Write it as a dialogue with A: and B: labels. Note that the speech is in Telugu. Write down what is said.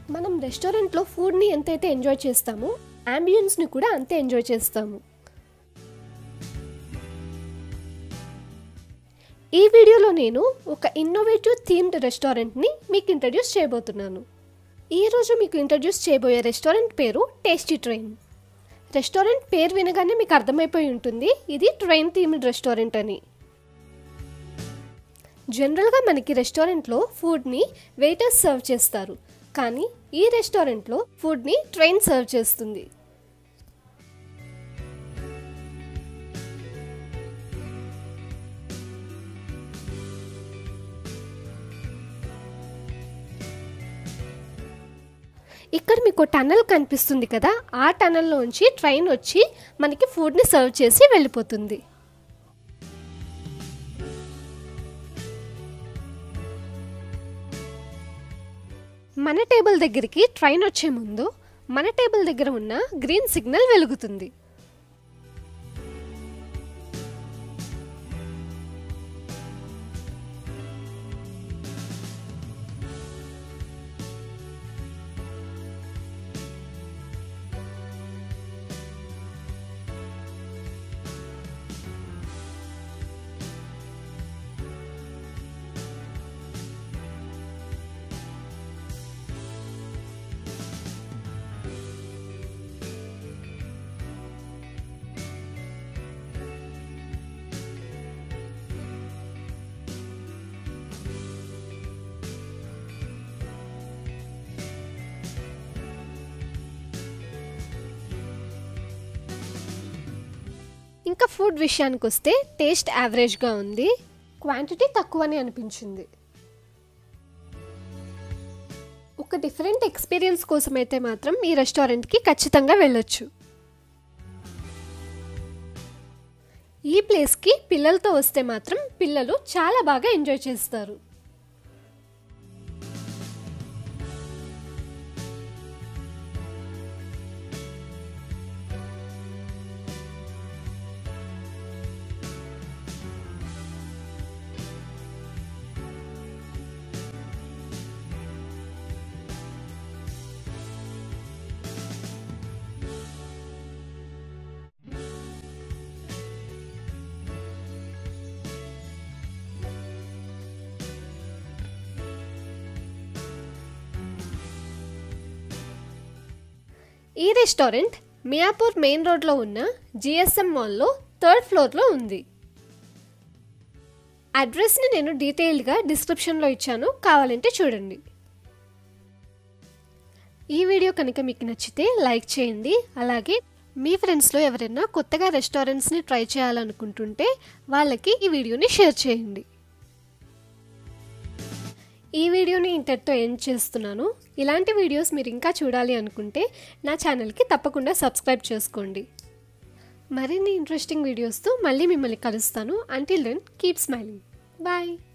A: మనం రెస్టారెంట్లో ఫుడ్ని ఎంతైతే ఎంజాయ్ చేస్తామో అంబియన్స్ని కూడా అంతే ఎంజాయ్ చేస్తాము ఈ వీడియోలో నేను ఒక ఇన్నోవేటివ్ థీమ్డ్ రెస్టారెంట్ని మీకు ఇంట్రడ్యూస్ చేయబోతున్నాను ఈరోజు మీకు ఇంట్రడ్యూస్ చేయబోయే రెస్టారెంట్ పేరు టేస్టీ ట్రైన్ రెస్టారెంట్ పేరు వినగానే మీకు అర్థమైపోయి ఉంటుంది ఇది ట్రైన్ థీమ్డ్ రెస్టారెంట్ అని జనరల్గా మనకి రెస్టారెంట్లో ఫుడ్ని వెయిటర్స్ సర్వ్ చేస్తారు కానీ ఈ రెస్టారెంట్లో ఫుడ్ని ట్రైన్ సర్వ్ చేస్తుంది ఇక్కడ మీకు టనల్ కనిపిస్తుంది కదా ఆ టనల్లోంచి ట్రైన్ వచ్చి మనకి ఫుడ్ని సర్వ్ చేసి వెళ్ళిపోతుంది మన టేబుల్ దగ్గరికి ట్రైన్ వచ్చే ముందు మన టేబుల్ దగ్గర ఉన్న గ్రీన్ సిగ్నల్ వెలుగుతుంది ఇంకా ఫుడ్ విషయానికి వస్తే టేస్ట్ యావరేజ్గా ఉంది క్వాంటిటీ తక్కువని అనిపించింది ఒక డిఫరెంట్ ఎక్స్పీరియన్స్ కోసం అయితే మాత్రం ఈ రెస్టారెంట్కి ఖచ్చితంగా వెళ్ళొచ్చు ఈ ప్లేస్కి పిల్లలతో వస్తే మాత్రం పిల్లలు చాలా బాగా ఎంజాయ్ చేస్తారు ఈ రెస్టారెంట్ మియాపూర్ మెయిన్ రోడ్లో ఉన్న జిఎస్ఎం మాల్లో థర్డ్ ఫ్లోర్లో ఉంది అడ్రస్ని నేను డీటెయిల్డ్గా డిస్క్రిప్షన్లో ఇచ్చాను కావాలంటే చూడండి ఈ వీడియో కనుక మీకు నచ్చితే లైక్ చేయండి అలాగే మీ ఫ్రెండ్స్లో ఎవరైనా కొత్తగా రెస్టారెంట్స్ని ట్రై చేయాలనుకుంటుంటే వాళ్ళకి ఈ వీడియోని షేర్ చేయండి ఈ వీడియోని ఇంతటితో ఎండ్ చేస్తున్నాను ఇలాంటి వీడియోస్ మీరు ఇంకా చూడాలి అనుకుంటే నా ఛానల్కి తప్పకుండా సబ్స్క్రైబ్ చేసుకోండి మరిన్ని ఇంట్రెస్టింగ్ వీడియోస్తో మళ్ళీ మిమ్మల్ని కలుస్తాను until then keep smiling bye